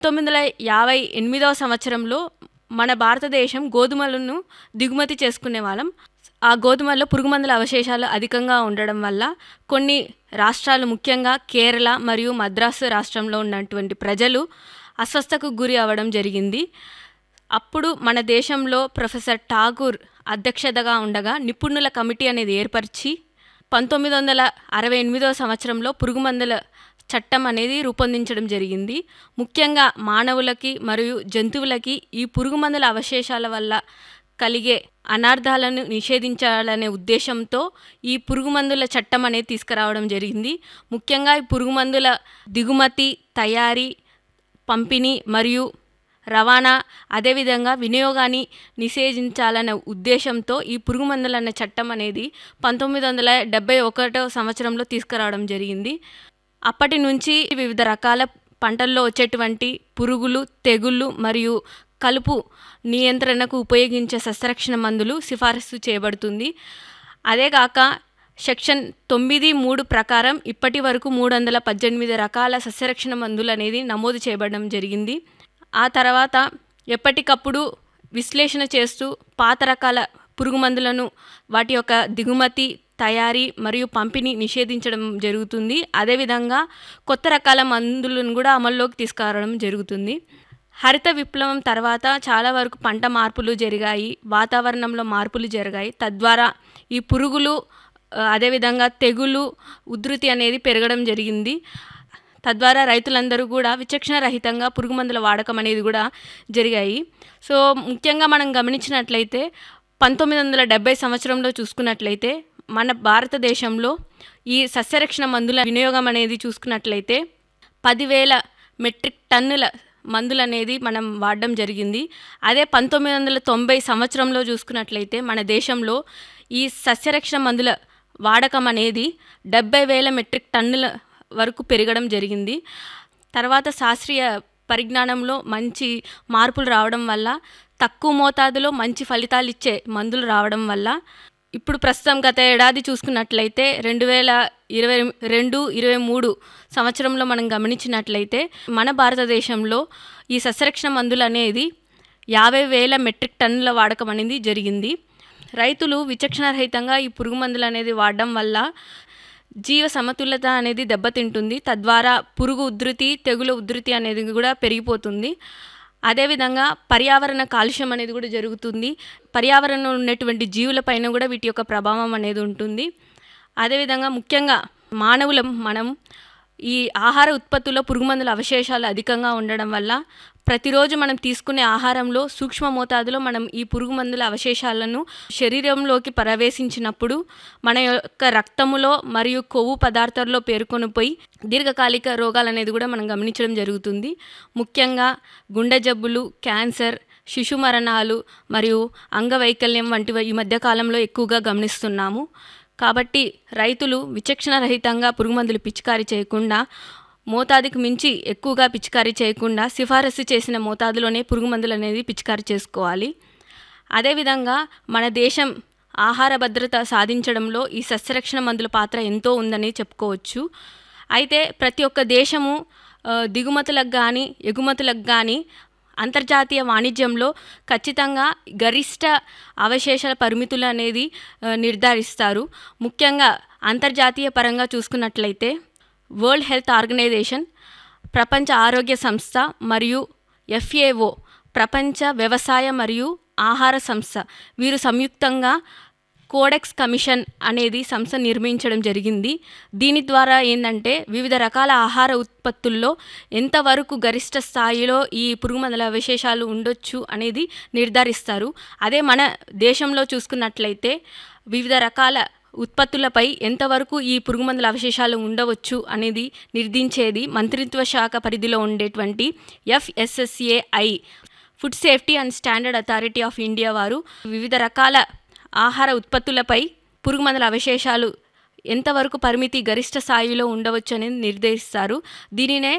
తొమ్మిది వందల యాభై ఎనిమిదవ సంవత్సరంలో మన భారతదేశం గోధుమలను దిగుమతి చేసుకునే వాళ్ళం ఆ గోధుమల్లో పురుగుమందుల అవశేషాలు అధికంగా ఉండడం వల్ల కొన్ని రాష్ట్రాలు ముఖ్యంగా కేరళ మరియు మద్రాసు రాష్ట్రంలో ఉన్నటువంటి ప్రజలు అస్వస్థకు గురి అవ్వడం జరిగింది అప్పుడు మన దేశంలో ప్రొఫెసర్ ఠాగూర్ అధ్యక్షతగా ఉండగా నిపుణుల కమిటీ అనేది ఏర్పరిచి పంతొమ్మిది వందల అరవై ఎనిమిదవ సంవత్సరంలో పురుగుమందుల చట్టం అనేది రూపొందించడం జరిగింది ముఖ్యంగా మానవులకి మరియు జంతువులకి ఈ పురుగుమందుల అవశేషాల వల్ల కలిగే అనార్థాలను నిషేధించాలనే ఉద్దేశంతో ఈ పురుగుమందుల చట్టం అనేది తీసుకురావడం జరిగింది ముఖ్యంగా ఈ పురుగుమందుల దిగుమతి తయారీ పంపిణీ మరియు రవాణా అదేవిధంగా వినియోగాన్ని నిషేధించాలనే ఉద్దేశంతో ఈ పురుగుమందులు అనే చట్టం అనేది పంతొమ్మిది వందల డెబ్బై ఒకటో సంవత్సరంలో తీసుకురావడం జరిగింది అప్పటి నుంచి వివిధ రకాల పంటల్లో వచ్చేటువంటి పురుగులు తెగుళ్ళు మరియు కలుపు నియంత్రణకు ఉపయోగించే సస్యరక్షణ మందులు సిఫారసు చేయబడుతుంది అదేగాక సెక్షన్ తొమ్మిది మూడు ప్రకారం ఇప్పటి వరకు మూడు వందల పద్దెనిమిది రకాల సస్యరక్షణ మందులు అనేది నమోదు చేయబడడం జరిగింది ఆ తర్వాత ఎప్పటికప్పుడు విశ్లేషణ చేస్తూ పాత రకాల పురుగు మందులను వాటి యొక్క దిగుమతి తయారీ మరియు పంపిణీ నిషేధించడం జరుగుతుంది అదేవిధంగా కొత్త రకాల మందులను కూడా అమల్లోకి తీసుకురావడం జరుగుతుంది హరిత విప్లవం తర్వాత చాలా వరకు పంట మార్పులు జరిగాయి వాతావరణంలో మార్పులు జరిగాయి తద్వారా ఈ పురుగులు ఆ, అదేవిధంగా తెగులు ఉధృతి అనేది పెరగడం జరిగింది తద్వారా రైతులందరూ కూడా విచక్షణ రహితంగా పురుగు మందుల వాడకం అనేది కూడా జరిగాయి సో ముఖ్యంగా మనం గమనించినట్లయితే పంతొమ్మిది వందల డెబ్బై సంవత్సరంలో చూసుకున్నట్లయితే మన భారతదేశంలో ఈ సస్యరక్షణ మందుల వినియోగం అనేది చూసుకున్నట్లయితే పదివేల మెట్రిక్ టన్నుల మందులు అనేది మనం వాడడం జరిగింది అదే పంతొమ్మిది వందల తొంభై సంవత్సరంలో చూసుకున్నట్లయితే మన దేశంలో ఈ సస్యరక్షణ మందుల వాడకం అనేది డెబ్బై వేల మెట్రిక్ టన్నుల వరకు పెరగడం జరిగింది తర్వాత శాస్త్రీయ పరిజ్ఞానంలో మంచి మార్పులు రావడం వల్ల తక్కువ మోతాదులో మంచి ఫలితాలు ఇచ్చే మందులు రావడం వల్ల ఇప్పుడు ప్రస్తుతం గత ఏడాది చూసుకున్నట్లయితే రెండు వేల ఇరవై రెండు ఇరవై మూడు సంవత్సరంలో మనం గమనించినట్లయితే మన భారతదేశంలో ఈ సస్యరక్షణ మందులు అనేది యాభై వేల మెట్రిక్ టన్నుల వాడకం అనేది జరిగింది రైతులు విచక్షణరహితంగా ఈ పురుగు మందులు అనేది వాడడం వల్ల జీవ సమతుల్యత అనేది దెబ్బతింటుంది తద్వారా పురుగు ఉధృతి తెగులు ఉధృతి అనేది కూడా పెరిగిపోతుంది అదేవిధంగా పర్యావరణ కాలుష్యం అనేది కూడా జరుగుతుంది పర్యావరణంలో ఉన్నటువంటి జీవులపైన కూడా వీటి యొక్క ప్రభావం అనేది ఉంటుంది అదేవిధంగా ముఖ్యంగా మానవులం మనం ఈ ఆహార ఉత్పత్తుల్లో పురుగుమందుల అవశేషాలు అధికంగా ఉండడం వల్ల ప్రతిరోజు మనం తీసుకునే ఆహారంలో సూక్ష్మ మోతాదులో మనం ఈ పురుగు మందుల అవశేషాలను శరీరంలోకి ప్రవేశించినప్పుడు మన యొక్క రక్తములో మరియు కొవ్వు పదార్థాల్లో పేర్కొని పోయి దీర్ఘకాలిక రోగాలు అనేది కూడా మనం గమనించడం జరుగుతుంది ముఖ్యంగా గుండె జబ్బులు క్యాన్సర్ శిశు మరణాలు మరియు అంగవైకల్యం వంటివి ఈ మధ్య కాలంలో ఎక్కువగా గమనిస్తున్నాము కాబట్టి రైతులు విచక్షణ రహితంగా పురుగుమందులు పిచికారీ చేయకుండా మోతాదుకు మించి ఎక్కువగా పిచికారీ చేయకుండా సిఫారసు చేసిన మోతాదులోనే పురుగుమందులు అనేది పిచికారీ చేసుకోవాలి అదేవిధంగా మన దేశం ఆహార భద్రత సాధించడంలో ఈ సస్యరక్షణ మందుల పాత్ర ఎంతో ఉందని చెప్పుకోవచ్చు అయితే ప్రతి ఒక్క దేశము ఆ, దిగుమతులకు కానీ ఎగుమతులకు కానీ అంతర్జాతీయ వాణిజ్యంలో ఖచ్చితంగా గరిష్ట అవశేషాల పరిమితులు అనేది ఆ, నిర్ధారిస్తారు ముఖ్యంగా అంతర్జాతీయ పరంగా చూసుకున్నట్లయితే వరల్డ్ హెల్త్ ఆర్గనైజేషన్ ప్రపంచ ఆరోగ్య సంస్థ మరియు ఎఫ్ఏఓ ప్రపంచ వ్యవసాయ మరియు ఆహార సంస్థ వీరు సంయుక్తంగా కోడెక్స్ కమిషన్ అనేది సంస్థ నిర్మించడం జరిగింది దీని ద్వారా ఏంటంటే వివిధ రకాల ఆహార ఉత్పత్తుల్లో ఎంతవరకు గరిష్ట స్థాయిలో ఈ పురుగుమందుల అవశేషాలు ఉండొచ్చు అనేది నిర్ధారిస్తారు అదే మన దేశంలో చూసుకున్నట్లయితే వివిధ రకాల ఉత్పత్తులపై ఎంతవరకు ఈ పురుగుమందుల అవశేషాలు ఉండవచ్చు అనేది నిర్దించేది మంత్రిత్వ శాఖ పరిధిలో ఉండేటువంటి FSSAI food safety and standard authority of India వారు వివిధ రకాల ఆహార ఉత్పత్తులపై పురుగుమందుల అవశేషాలు ఎంతవరకు పరిమితి గరిష్ట స్థాయిలో ఉండవచ్చు అనేది నిర్దేశిస్తారు దీనినే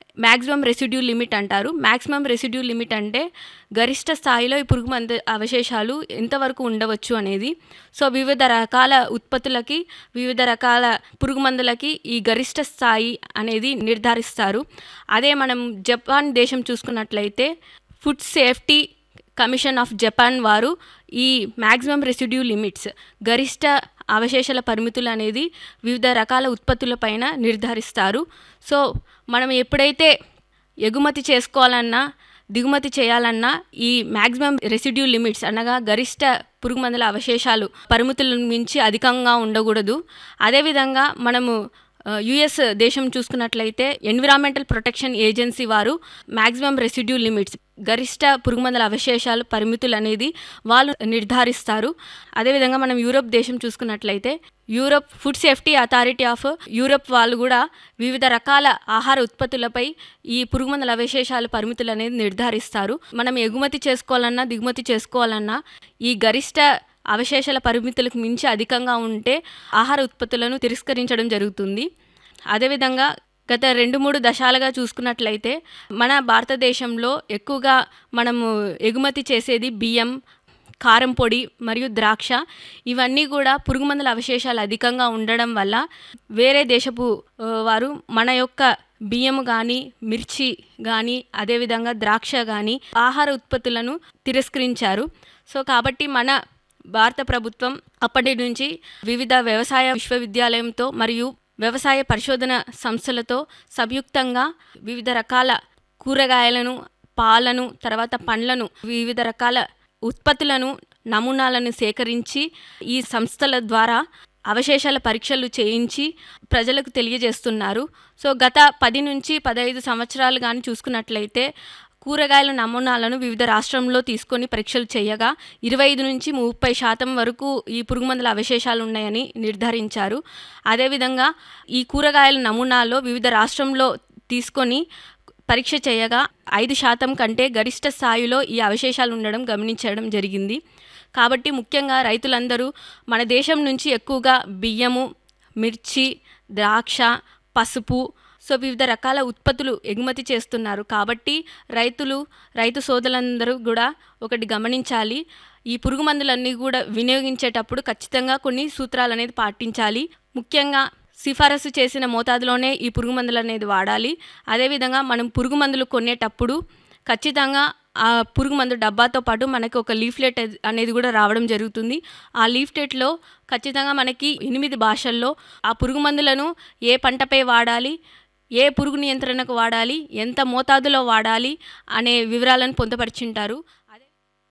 మ్యాక్సిమం రెసిడ్యూ లిమిట్ అంటారు మ్యాక్సిమం రెసిడ్యూ లిమిట్ అంటే గరిష్ట స్థాయిలో ఈ పురుగు మందు అవశేషాలు ఎంతవరకు ఉండవచ్చు అనేది సో వివిధ రకాల ఉత్పత్తులకి వివిధ రకాల పురుగు మందులకి ఈ గరిష్ట స్థాయి అనేది నిర్ధారిస్తారు అదే మనం జపాన్ దేశం చూసుకున్నట్లయితే food safety commission of Japan వారు ఈ మ్యాక్సిమం రెసిడ్యూ లిమిట్స్ గరిష్ట అవశేషాల పరిమితులు అనేది వివిధ రకాల ఉత్పత్తులపైన నిర్ధారిస్తారు సో మనం ఎప్పుడైతే ఎగుమతి చేసుకోవాలన్నా దిగుమతి చేయాలన్నా ఈ మ్యాక్సిమం రెసిడ్యూ లిమిట్స్ అనగా గరిష్ట పురుగు మందుల అవశేషాలు పరిమితులను మించి అధికంగా ఉండకూడదు అదేవిధంగా మనము యుఎస్ దేశం చూసుకున్నట్లయితే ఎన్విరాన్మెంటల్ ప్రొటెక్షన్ ఏజెన్సీ వారు మ్యాక్సిమం రెసిడ్యూ లిమిట్స్ గరిష్ట పురుగుమందుల అవశేషాలు పరిమితులు అనేది వాళ్ళు నిర్ధారిస్తారు అదేవిధంగా మనం యూరోప్ దేశం చూసుకున్నట్లయితే Europe food safety authority of Europe వాళ్ళు కూడా వివిధ రకాల ఆహార ఉత్పత్తులపై ఈ పురుగుమందుల అవశేషాల పరిమితులు అనేది నిర్ధారిస్తారు మనం ఎగుమతి చేసుకోవాలన్నా దిగుమతి చేసుకోవాలన్నా ఈ గరిష్ట అవశేషాల పరిమితులకు మించి అధికంగా ఉంటే ఆహార ఉత్పత్తులను తిరస్కరించడం జరుగుతుంది అదేవిధంగా గత రెండు మూడు దశాలుగా చూసుకున్నట్లయితే మన భారతదేశంలో ఎక్కువగా మనము ఎగుమతి చేసేది బియ్యం కారం పొడి మరియు ద్రాక్ష ఇవన్నీ కూడా పురుగుమందుల అవశేషాలు అధికంగా ఉండడం వల్ల వేరే దేశపు వారు మన యొక్క బియ్యము కానీ మిర్చి కానీ అదేవిధంగా ద్రాక్ష కానీ ఆహార ఉత్పత్తులను తిరస్కరించారు సో కాబట్టి మన భారత ప్రభుత్వం అప్పటి నుంచి వివిధ వ్యవసాయ విశ్వవిద్యాలయంతో మరియు వ్యవసాయ పరిశోధన సంస్థలతో సంయుక్తంగా వివిధ రకాల కూరగాయలను పాలను తర్వాత పండ్లను వివిధ రకాల ఉత్పత్తులను నమూనాలను సేకరించి ఈ సంస్థల ద్వారా అవశేషాల పరీక్షలు చేయించి ప్రజలకు తెలియజేస్తున్నారు సో గత పది నుంచి పదహైదు సంవత్సరాలు కానీ చూసుకున్నట్లయితే కూరగాయల నమూనాలను వివిధ రాష్ట్రంలో తీసుకొని పరీక్షలు చేయగా ఇరవై ఐదు నుంచి ముప్పై శాతం వరకు ఈ పురుగుమందుల అవశేషాలు ఉన్నాయని నిర్ధారించారు అదేవిధంగా ఈ కూరగాయల నమూనాలో వివిధ రాష్ట్రంలో తీసుకొని పరీక్ష చేయగా ఐదు శాతం కంటే గరిష్ట స్థాయిలో ఈ అవశేషాలు ఉండడం గమనించడం జరిగింది కాబట్టి ముఖ్యంగా రైతులందరూ మన దేశం నుంచి ఎక్కువగా బియ్యము మిర్చి ద్రాక్ష పసుపు సో వివిధ రకాల ఉత్పత్తులు ఎగుమతి చేస్తున్నారు కాబట్టి రైతులు రైతు సోదరులందరూ కూడా ఒకటి గమనించాలి ఈ పురుగు మందులన్నీ కూడా వినియోగించేటప్పుడు ఖచ్చితంగా కొన్ని సూత్రాలు అనేది పాటించాలి ముఖ్యంగా సిఫారసు చేసిన మోతాదులోనే ఈ పురుగు మందులు అనేది వాడాలి అదేవిధంగా మనం పురుగు మందులు కొనేటప్పుడు ఖచ్చితంగా ఆ పురుగు మందు డబ్బాతో పాటు మనకి ఒక లీఫ్లెట్ అనేది కూడా రావడం జరుగుతుంది ఆ లీఫ్లెట్లో ఖచ్చితంగా మనకి ఎనిమిది భాషల్లో ఆ పురుగు మందులను ఏ పంటపై వాడాలి ఏ పురుగు నియంత్రణకు వాడాలి ఎంత మోతాదులో వాడాలి అనే వివరాలను పొందుపరిచింటారు అదే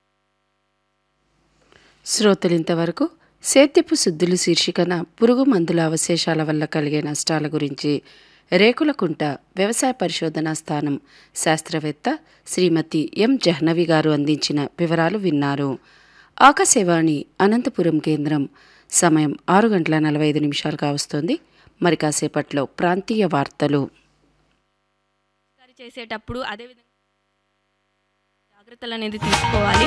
శ్రోతలు ఇంతవరకు సేద్యపు శుద్ధులు శీర్షికన పురుగు మందుల అవశేషాల వల్ల కలిగే నష్టాల గురించి రేకులకుంట వ్యవసాయ పరిశోధనా స్థానం శాస్త్రవేత్త శ్రీమతి ఎం జహ్నవి గారు అందించిన వివరాలు విన్నారు ఆకాశవాణి అనంతపురం కేంద్రం సమయం ఆరు గంటల నలభై ఐదు నిమిషాలుగా వస్తుంది మరి కాసేపట్లో ప్రాంతీయ వార్తలు చేసేటప్పుడు అదేవిధంగా జాగ్రత్తలు అనేది తీసుకోవాలి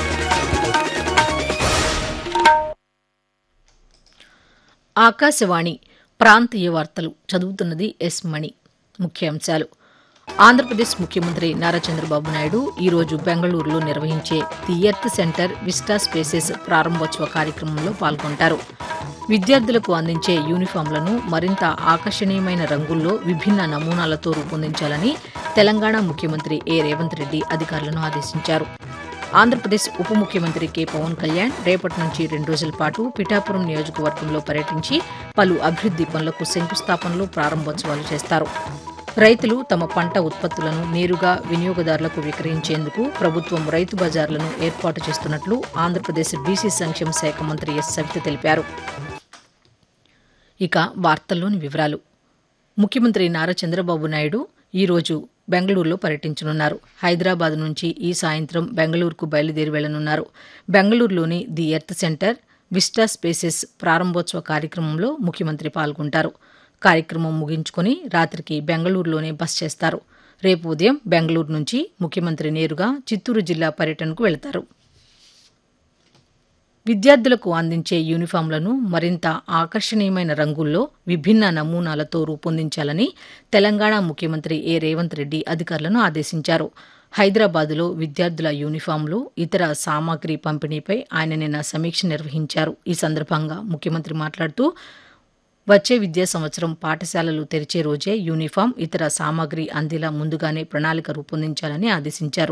ఆకాశవాణి ప్రాంతీయ వార్తలు చదువుతున్నది ఎస్ మణి ముఖ్యాంశాలు ఆంధ్రప్రదేశ్ ముఖ్యమంత్రి నారా చంద్రబాబు నాయుడు ఈరోజు బెంగళూరులో నిర్వహించే the earth centre vista spaces ప్రారంభోత్సవ కార్యక్రమంలో పాల్గొంటారు విద్యార్థులకు అందించే యూనిఫామ్లను మరింత ఆకర్షణీయమైన రంగుల్లో విభిన్న నమూనాలతో రూపొందించాలని తెలంగాణ ముఖ్యమంత్రి ఏ రేవంత్ రెడ్డి అధికారులను ఆదేశించారు ఆంధ్రప్రదేశ్ ఉప ముఖ్యమంత్రి కె పవన్ కళ్యాణ్ రేపటి నుంచి రెండు రోజుల పాటు పిఠాపురం నియోజకవర్గంలో పర్యటించి పలు అభివృద్ది పనులకు శంకుస్థాపనలు ప్రారంభోత్సవాలు చేస్తారు రైతులు తమ పంట ఉత్పత్తులను నేరుగా వినియోగదారులకు విక్రయించేందుకు ప్రభుత్వం రైతు బజార్లను ఏర్పాటు చేస్తున్నట్లు ఆంధ్రప్రదేశ్ బీసీ సంక్షేమ శాఖ మంత్రి ఎస్ సవిత తెలిపారు ఇక వార్తల్లోని వివరాలు ముఖ్యమంత్రి నారా చంద్రబాబు నాయుడు ఈరోజు బెంగళూరులో పర్యటించనున్నారు హైదరాబాద్ నుంచి ఈ సాయంత్రం బెంగళూరుకు బయలుదేరి వెళ్లనున్నారు బెంగళూరులోని the earth centre vista spaces ప్రారంభోత్సవ కార్యక్రమంలో ముఖ్యమంత్రి పాల్గొంటారు కార్యక్రమం ముగించుకుని రాత్రికి బెంగళూరులోనే బస్ చేస్తారు రేపు ఉదయం బెంగళూరు నుంచి ముఖ్యమంత్రి నేరుగా చిత్తూరు జిల్లా పర్యటనకు వెళతారు విద్యార్థులకు అందించే యూనిఫామ్లను మరింత ఆకర్షణీయమైన రంగుల్లో విభిన్న నమూనాలతో రూపొందించాలని తెలంగాణ ముఖ్యమంత్రి ఏ రేవంత్ రెడ్డి అధికారులను ఆదేశించారు హైదరాబాదులో విద్యార్థుల యూనిఫామ్లు ఇతర సామాగ్రి పంపిణీపై ఆయన నిన్న సమీక్ష నిర్వహించారు ఈ సందర్భంగా ముఖ్యమంత్రి మాట్లాడుతూ వచ్చే విద్యా సంవత్సరం పాఠశాలలు తెరిచే రోజే యూనిఫామ్ ఇతర సామాగ్రి అందేలా ముందుగానే ప్రణాళిక రూపొందించాలని ఆదేశించారు